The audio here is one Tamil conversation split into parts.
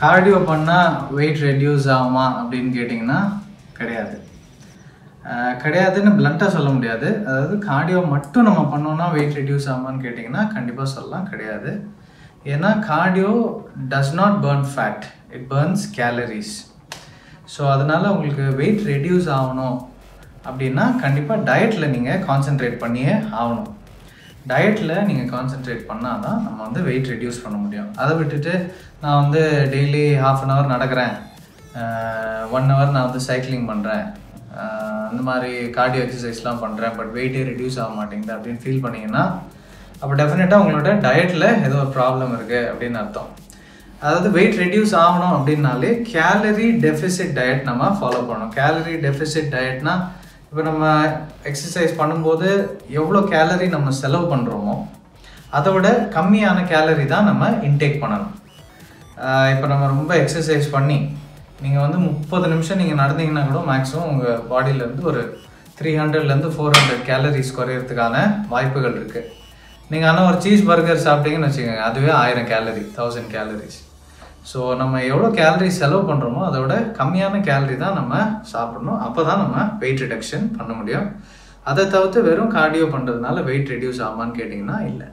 கார்டியோ பண்ணால் வெயிட் ரெடியூஸ் ஆகுமா அப்படின்னு கேட்டிங்கன்னா கிடையாது அஹ் கிடையாதுன்னு பிளண்ட்டாக சொல்ல முடியாது அதாவது கார்டியோ மட்டும் நம்ம பண்ணோம்னா வெயிட் ரெடியூஸ் ஆகுமான்னு கேட்டிங்கன்னா கண்டிப்பாக சொல்லலாம் கிடையாது ஏன்னா cardio does not burn fat it burns calories so அதனால் உங்களுக்கு வெயிட் ரெடியூஸ் ஆகணும் அப்படின்னா கண்டிப்பாக டயட்டில் நீங்கள் கான்சென்ட்ரேட் பண்ணியே ஆகணும் டயட்டில் நீங்கள் கான்சென்ட்ரேட் பண்ணால் தான் நம்ம வந்து வெயிட் ரெடியூஸ் பண்ண முடியும் அதை விட்டுட்டு நான் வந்து டெய்லி ஹாஃப் அன் ஹவர் நடக்கிறேன் ஒன் ஹவர் நான் வந்து சைக்கிளிங் பண்ணுறேன் அந்த மாதிரி கார்டியோ எக்ஸசைஸ்லாம் பண்ணுறேன் பட் வெயிட்டே ரெடியூஸ் ஆக மாட்டேங்குது அப்படின்னு ஃபீல் பண்ணீங்கன்னா அப்போ டெஃபினட்டாக உங்களோட டயட்டில் ஏதோ ஒரு ப்ராப்ளம் இருக்குது அப்படின்னு அர்த்தம் அதாவது வெயிட் ரெடியூஸ் ஆகணும் அப்படின்னாலே கேலரி டெஃபிசிட் டயட் நம்ம ஃபாலோ பண்ணணும் கேலரி டெஃபிசிட் டயட்னா இப்போ நம்ம எக்ஸசைஸ் பண்ணும்போது எவ்வளோ கேலரி நம்ம செலவு பண்ணுறோமோ அதை விட கம்மியான கேலரி தான் நம்ம இன்டேக் பண்ணணும் இப்போ நம்ம ரொம்ப எக்ஸசைஸ் பண்ணி நீங்கள் வந்து முப்பது நிமிஷம் நீங்கள் நடந்தீங்கன்னா கூட மேக்ஸிமம் உங்கள் பாடியிலேருந்து ஒரு த்ரீ ஹண்ட்ரட்லேருந்து ஃபோர் ஹண்ட்ரட் கேலரிஸ் குறையிறதுக்கான வாய்ப்புகள் இருக்குது நீங்கள் ஆனால் ஒரு சீஸ் பர்கர் சாப்பிட்டீங்கன்னு வச்சுக்கோங்க அதுவே ஆயிரம் கேலரி தௌசண்ட் கேலரிஸ் ஸோ நம்ம எவ்வளோ கேலரிஸ் செலவு பண்ணுறோமோ அதை விட கம்மியான கேலரி தான் நம்ம சாப்பிடணும் அப்போ தான் நம்ம வெயிட் ரிடக்ஷன் பண்ண முடியும் அதை தவிர்த்து வெறும் கார்டியோ பண்ணுறதுனால வெயிட் ரெடியூஸ் ஆகுமான்னு கேட்டிங்கன்னா இல்லை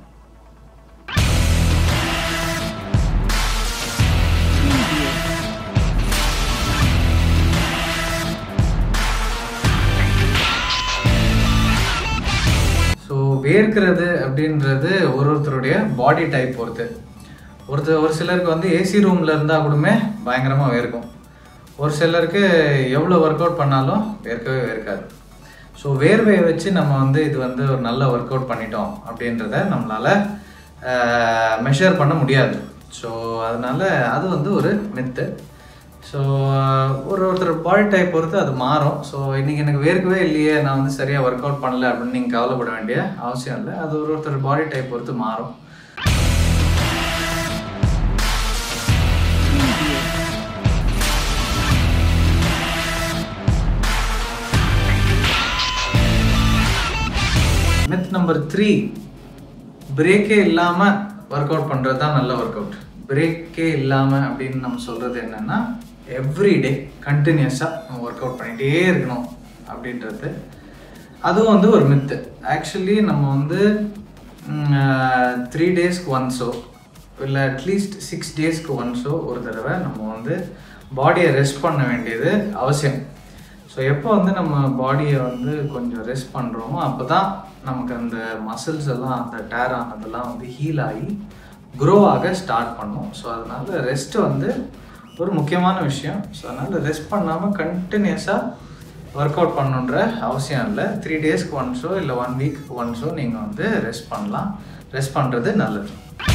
ஸோ வேர்க்கிறது அப்படின்றது ஒரு ஒருத்தருடைய பாடி டைப் பொறுத்து ஒருத்தர் ஒரு சிலருக்கு வந்து ஏசி ரூமில் இருந்தால் கூடமே பயங்கரமாக வேர்க்கும் ஒரு சிலருக்கு எவ்வளோ ஒர்க் அவுட் பண்ணாலும் வேர்க்கவே வேர்க்காது ஸோ வேர்வையை வச்சு நம்ம வந்து இது வந்து ஒரு நல்ல ஒர்க் அவுட் பண்ணிட்டோம் அப்படின்றத நம்மளால் மெஷர் பண்ண முடியாது ஸோ அதனால் அது வந்து ஒரு மெத்து ஸோ ஒரு ஒருத்தர் பாடி டைப் பொறுத்து அது மாறும் ஸோ இன்றைக்கி எனக்கு வேர்க்கவே இல்லையே நான் வந்து சரியாக ஒர்க் அவுட் பண்ணல அப்படின்னு நீங்கள் கவலைப்பட வேண்டிய அவசியம் இல்லை அது ஒரு ஒருத்தர் பாடி டைப் பொறுத்து மாறும் மித் நம்பர் த்ரீ பிரேக்கே இல்லாமல் ஒர்க் அவுட் பண்ணுறது தான் நல்ல ஒர்க் அவுட் பிரேக்கே இல்லாமல் அப்படின்னு நம்ம சொல்கிறது என்னென்னா எவ்ரிடே கண்டினியூஸாக நம்ம ஒர்க் அவுட் பண்ணிகிட்டே இருக்கணும் அப்படின்றது அதுவும் வந்து ஒரு மித்து ஆக்சுவலி நம்ம வந்து த்ரீ டேஸ்க்கு ஒன்ஸோ இல்லை அட்லீஸ்ட் சிக்ஸ் டேஸ்க்கு ஒன்ஸோ ஒரு தடவை நம்ம வந்து பாடியை ரெஸ்ட் பண்ண வேண்டியது அவசியம் ஸோ எப்போ வந்து நம்ம பாடியை வந்து கொஞ்சம் ரெஸ்ட் பண்ணுறோமோ அப்போ தான் நமக்கு அந்த மசில்ஸ் எல்லாம் அந்த டேர் ஆனதெல்லாம் வந்து ஹீல் ஆகி க்ரோ ஆக ஸ்டார்ட் பண்ணும் ஸோ அதனால் ரெஸ்ட்டு வந்து ஒரு முக்கியமான விஷயம் ஸோ அதனால் ரெஸ்ட் பண்ணாமல் கண்டினியூஸாக ஒர்க் அவுட் பண்ணுன்ற அவசியம் இல்லை த்ரீ டேஸ்க்கு ஒன்ஸோ இல்லை ஒன் வீக் ஒன்ஸோ நீங்கள் வந்து ரெஸ்ட் பண்ணலாம் ரெஸ்ட் பண்ணுறது நல்லது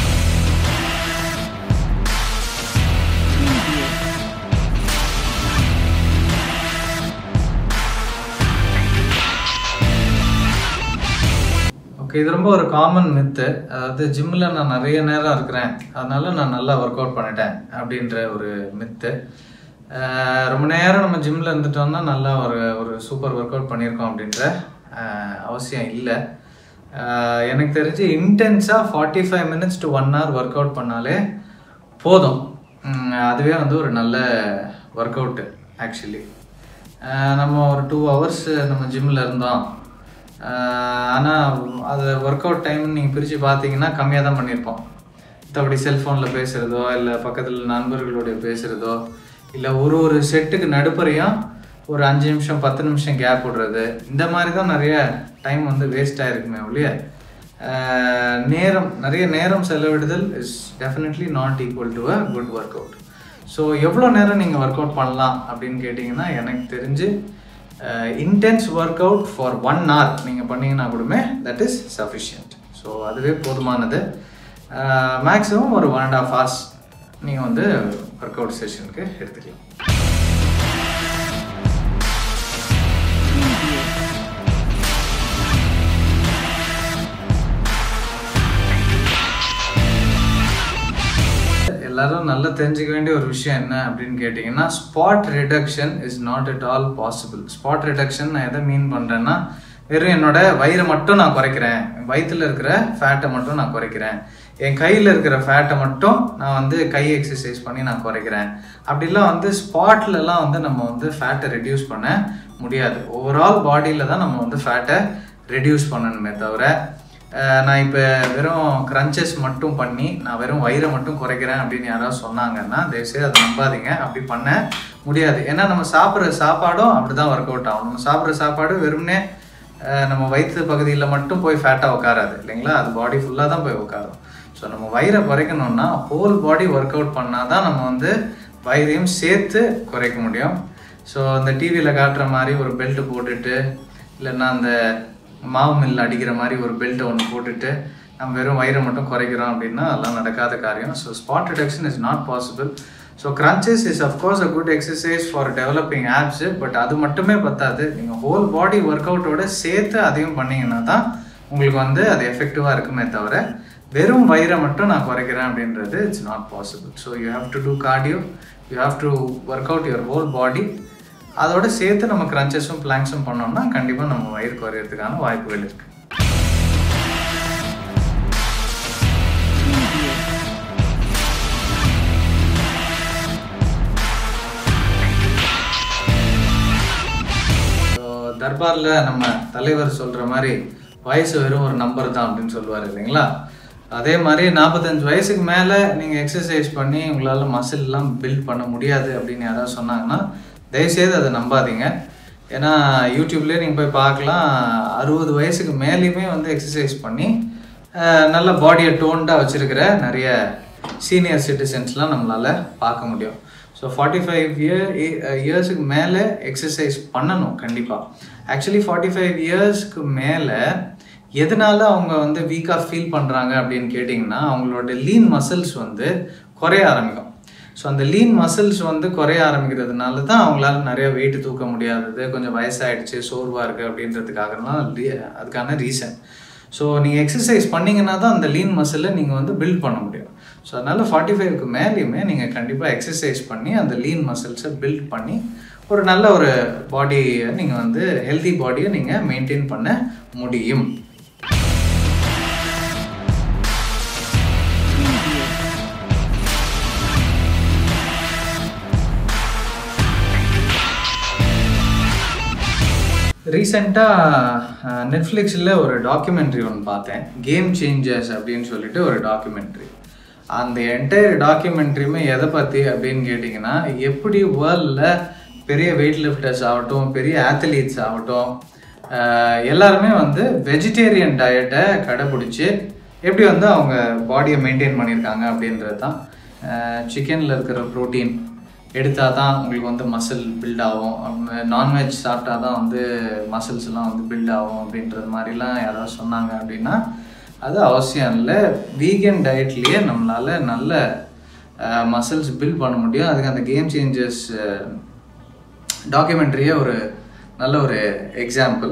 ஓகே இது ரொம்ப ஒரு காமன் மித்து அதாவது ஜிம்மில் நான் நிறைய நேரம் இருக்கிறேன் அதனால நான் நல்லா ஒர்க் அவுட் பண்ணிட்டேன் அப்படின்ற ஒரு மித்து ரொம்ப நேரம் நம்ம ஜிம்மில் இருந்துட்டோம்னா நல்லா ஒரு ஒரு சூப்பர் ஒர்க் அவுட் பண்ணியிருக்கோம் அப்படின்ற அவசியம் இல்லை எனக்கு தெரிஞ்சு இன்டென்ஸாக forty five minutes to one hour work out பண்ணாலே போதும் அதுவே வந்து ஒரு நல்ல ஒர்க் அவுட்டு ஆக்சுவலி நம்ம ஒரு டூ ஹவர்ஸ் நம்ம ஜிம்மில் இருந்தோம் ஆனால் அது ஒர்க் அவுட் டைம் நீங்கள் பிரித்து பார்த்தீங்கன்னா கம்மியாக தான் பண்ணியிருப்போம் மற்றபடி செல்ஃபோனில் பேசுகிறதோ இல்லை பக்கத்தில் நண்பர்களுடைய பேசுகிறதோ இல்லை ஒரு ஒரு செட்டுக்கு நடுப்பறையும் ஒரு அஞ்சு நிமிஷம் பத்து நிமிஷம் கேப் விடுறது இந்த மாதிரி தான் நிறைய டைம் வந்து வேஸ்ட் ஆகிருக்குமே ஒழிய நேரம் நிறைய நேரம் செலவிடுதல் is definitely not equal to a good work out so எவ்வளோ நேரம் நீங்கள் ஒர்க் அவுட் பண்ணலாம் அப்படின்னு கேட்டிங்கன்னா எனக்கு தெரிஞ்சு intense work out for one hour நீங்கள் பண்ணிங்கன்னா கூடமே தட் இஸ் சஃபிஷியன்ட் ஸோ அதுவே போதுமானது மேக்ஸிமம் ஒரு ஒன் அண்ட் ஆஃப் ஹவர்ஸ் நீங்கள் வந்து ஒர்க் அவுட் செஷனுக்கு எடுத்துக்கலாம் எல்லாரும் நல்லா தெரிஞ்சுக்க வேண்டிய ஒரு விஷயம் என்ன அப்படின்னு கேட்டிங்கன்னா spot reduction is not at all possible spot reduction நான் எதை மீன் பண்ணுறேன்னா வெறும் என்னோட வயிறை மட்டும் நான் குறைக்கிறேன் வயிற்றுல இருக்கிற ஃபேட்டை மட்டும் நான் குறைக்கிறேன் என் கையில் இருக்கிற ஃபேட்டை மட்டும் நான் வந்து கை எக்ஸசைஸ் பண்ணி நான் குறைக்கிறேன் அப்படிலாம் வந்து ஸ்பாட்லலாம் வந்து நம்ம வந்து ஃபேட்டை ரெடியூஸ் பண்ண முடியாது ஓவரால் பாடியில் தான் நம்ம வந்து ஃபேட்டை ரெடியூஸ் பண்ணணுமே தவிர அஹ், நான் இப்போ வெறும் க்ரன்ச்சஸ் மட்டும் பண்ணி நான் வெறும் வயிறை மட்டும் குறைக்கிறேன் அப்படின்னு யாராவது சொன்னாங்கன்னா தயவுசெய்து அதை நம்பாதீங்க அப்படி பண்ண முடியாது ஏன்னா நம்ம சாப்பிட்ற சாப்பாடும் அப்படி தான் ஒர்க் அவுட் ஆகும் நம்ம சாப்பிட்ற சாப்பாடு வெறும்னே அஹ், நம்ம வயிற்று பகுதியில் மட்டும் போய் ஃபேட்டாக உட்காராது இல்லைங்களா அது பாடி ஃபுல்லாக தான் போய் உட்காரும் ஸோ நம்ம வயிறை குறைக்கணும்னா ஹோல் பாடி ஒர்க் அவுட் பண்ணால் தான் நம்ம வந்து வயிறையும் சேர்த்து குறைக்க முடியும் ஸோ அந்த டிவியில் காட்டுற மாதிரி ஒரு பெல்ட் போட்டுட்டு இல்லைன்னா அந்த மாவு மில் அடிக்கிற மாதிரி ஒரு பெல்ட்டை ஒன்று போட்டுட்டு நம்ம வெறும் வயிறை மட்டும் குறைக்கிறோம் அப்படின்னா அதெல்லாம் நடக்காத காரியம் so spot reduction is not possible so crunches is of course a good exercise for developing abs but அது மட்டுமே பத்தாது நீங்கள் ஹோல் பாடி ஒர்க் அவுட்டோட சேர்த்து அதையும் பண்ணீங்கன்னா தான் உங்களுக்கு வந்து அது எஃபெக்டிவாக இருக்குமே தவிர வெறும் வயிறை மட்டும் நான் குறைக்கிறேன் அப்படின்றது it's not possible so you have to do cardio you have to work out your whole body அதோட சேர்த்து நம்ம கிரன்ச்சஸும் பிளாங்க்ஸும் பண்ணோம்னா கண்டிப்பாக நம்ம வயிறு குறையிறதுக்கான வாய்ப்புகள் இருக்குது ஸோ தர்பாரில் நம்ம தலைவர் சொல்கிற மாதிரி வயசு வெறும் ஒரு நம்பர் தான் அப்படின்னு சொல்லுவார் இல்லைங்களா அதே மாதிரி நாற்பத்தஞ்சு வயசுக்கு மேலே நீங்கள் எக்ஸசைஸ் பண்ணி உங்களால் மசில்லாம் பில்ட் பண்ண முடியாது அப்படின்னு யாராவது சொன்னாங்கன்னா தயவுசெய்து அதை நம்பாதீங்க ஏன்னா யூடியூப்லேயே நீங்கள் போய் பார்க்கலாம் அறுபது வயசுக்கு மேலேயுமே வந்து எக்ஸசைஸ் பண்ணி அஹ், நல்ல பாடியை டோன்டாக வச்சுருக்கிற நிறைய சீனியர் சிட்டிசன்ஸ்லாம் நம்மளால் பார்க்க முடியும் ஸோ ஃபார்ட்டி ஃபைவ் இயர் இயர்ஸுக்கு மேலே எக்ஸசைஸ் பண்ணணும் கண்டிப்பாக ஆக்சுவலி ஃபார்ட்டி ஃபைவ் இயர்ஸ்க்கு மேலே எதனால அவங்க வந்து வீக்காக ஃபீல் பண்ணுறாங்க அப்படின்னு கேட்டிங்கன்னா அவங்களோட லீன் மசில்ஸ் வந்து குறைய ஆரம்பிக்கும் ஸோ அந்த லீன் மசில்ஸ் வந்து குறைய ஆரம்பிக்கிறதுனால தான் அவங்களால நிறைய வெயிட் தூக்க முடியாதது கொஞ்சம் வயசாயிடுச்சு சோர்வாக இருக்குது அப்படின்றதுக்காகலாம் லீ- அதுக்கான ரீசன் ஸோ நீங்கள் எக்ஸசைஸ் பண்ணீங்கன்னா தான் அந்த லீன் மசிலை நீங்கள் வந்து பில்ட் பண்ண முடியும் ஸோ அதனால் ஃபார்ட்டி ஃபைவ்க்கு மேலேயுமே நீங்கள் கண்டிப்பாக எக்ஸசைஸ் பண்ணி அந்த லீன் மசில்ஸை பில்ட் பண்ணி ஒரு நல்ல ஒரு பாடியை நீங்கள் வந்து ஹெல்தி பாடியை நீங்கள் மெயின்டைன் பண்ண முடியும் ரீசெண்டாக நெட்ஃப்ளிக்ஸில் ஒரு டாக்குமெண்ட்ரி ஒன்று பார்த்தேன் கேம் சேஞ்சர்ஸ் அப்படின்னு சொல்லிட்டு ஒரு டாக்குமெண்ட்ரி அந்த என்டையர் டாக்குமெண்ட்ரியுமே எதை பற்றி அப்படின்னு கேட்டிங்கன்னா எப்படி வேர்ல்டில் பெரிய வெயிட் லிஃப்டர்ஸ் ஆகட்டும் பெரிய ஆத்லீட்ஸ் ஆகட்டும் ஆஹ் எல்லாருமே வந்து வெஜிடேரியன் டயட்டை கடைப்பிடிச்சி எப்படி வந்து அவங்க பாடியை மெயின்டைன் பண்ணியிருக்காங்க அப்படின்றது தான் சிக்கனில் இருக்கிற ப்ரோட்டீன் எடுத்தால் தான் உங்களுக்கு வந்து மசில் பில்ட் ஆகும் நான்வெஜ் சாப்பிட்டா தான் வந்து மசில்ஸ்லாம் வந்து பில்ட் ஆகும் அப்படின்றது மாதிரிலாம் யாராவது சொன்னாங்க அப்படின்னா அது அவசியம் இல்லை வீகன் டயட்லேயே நம்மளால் நல்ல மசில்ஸ் பில்ட் பண்ண முடியும் அதுக்கு அந்த கேம் சேஞ்சர்ஸ் டாக்குமெண்ட்ரியே ஒரு நல்ல ஒரு எக்ஸாம்பிள்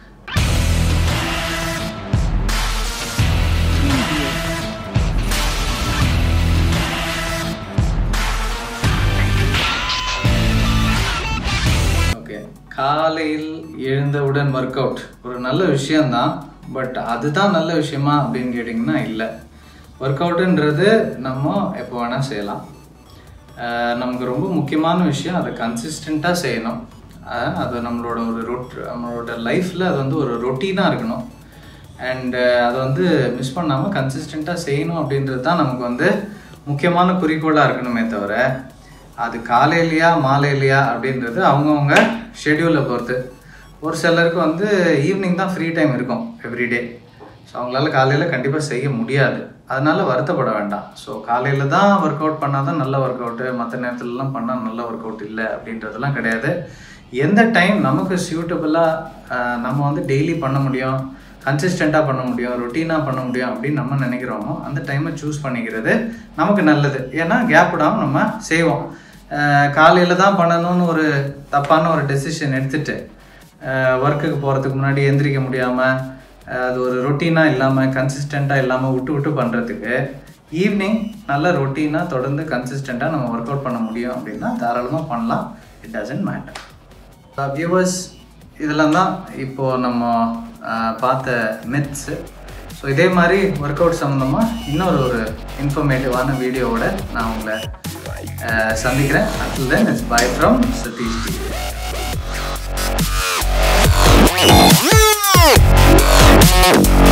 ஓகே காலையில் எழுந்தவுடன் ஒர்க் அவுட் ஒரு நல்ல விஷயம்தான் பட் அதுதான் நல்ல விஷயமா அப்படின்னு கேட்டிங்கன்னா இல்லை ஒர்க் அவுட்டுன்றது நம்ம எப்போ வேணால் செய்யலாம் அஹ் நமக்கு ரொம்ப முக்கியமான விஷயம் அதை கன்சிஸ்டண்ட்டாக செய்யணும் அஹ் அது நம்மளோட ஒரு ரொட் நம்மளோட லைஃப்பில் அது வந்து ஒரு ரொட்டீனாக இருக்கணும் அண்டு அதை வந்து மிஸ் பண்ணாமல் கன்சிஸ்டண்ட்டாக செய்யணும் அப்படின்றது தான் நமக்கு வந்து முக்கியமான குறிக்கோளாக இருக்கணுமே தவிர அது காலையிலையா மாலையிலையா அப்படின்றது அவங்கவுங்க ஷெட்யூலை பொறுத்து ஒரு சிலருக்கு வந்து ஈவினிங் தான் ஃப்ரீ டைம் இருக்கும் எவ்ரிடே ஸோ அவங்களால காலையில் கண்டிப்பாக செய்ய முடியாது அதனால வருத்தப்பட வேண்டாம் ஸோ காலையில் தான் ஒர்க் அவுட் பண்ணால் தான் நல்ல ஒர்க் அவுட்டு மற்ற நேரத்துலலாம் பண்ணால் நல்ல ஒர்க் அவுட் இல்லை அப்படின்றதெல்லாம் கிடையாது எந்த டைம் நமக்கு சியூட்டபுளாக நம்ம வந்து டெய்லி பண்ண முடியும் கன்சிஸ்டண்ட்டாக பண்ண முடியும் ரொட்டீனாக பண்ண முடியும் அப்படின்னு நம்ம நினைக்கிறோமோ அந்த டைமை சூஸ் பண்ணிக்கிறது நமக்கு நல்லது ஏன்னா கேப் விடாமல் நம்ம செய்வோம் காலையில் தான் பண்ணணும்னு ஒரு தப்பான ஒரு டெசிஷன் எடுத்துட்டு ஒர்க்குக்கு போகிறதுக்கு முன்னாடி எந்திரிக்க முடியாமல் அது ஒரு ரொட்டீனாக இல்லாமல் கன்சிஸ்டண்ட்டாக இல்லாமல் விட்டு விட்டு பண்ணுறதுக்கு ஈவினிங் நல்ல ரொட்டீனாக தொடர்ந்து கன்சிஸ்டண்ட்டாக நம்ம ஒர்க் அவுட் பண்ண முடியும் அப்படின்னா தாராளமாக பண்ணலாம் இட் டசன்ட் மேட்டர் வியூவர்ஸ் இதெல்லாம் தான் இப்போது நம்ம ஆஹ், பார்த்த மித்ஸு ஸோ இதே மாதிரி ஒர்க் அவுட் சம்மந்தமாக இன்னொரு ஒரு இன்ஃபர்மேட்டிவான வீடியோவோட நான் உங்களை ஆஹ், சந்திக்கிறேன் until then it's bye from Satish D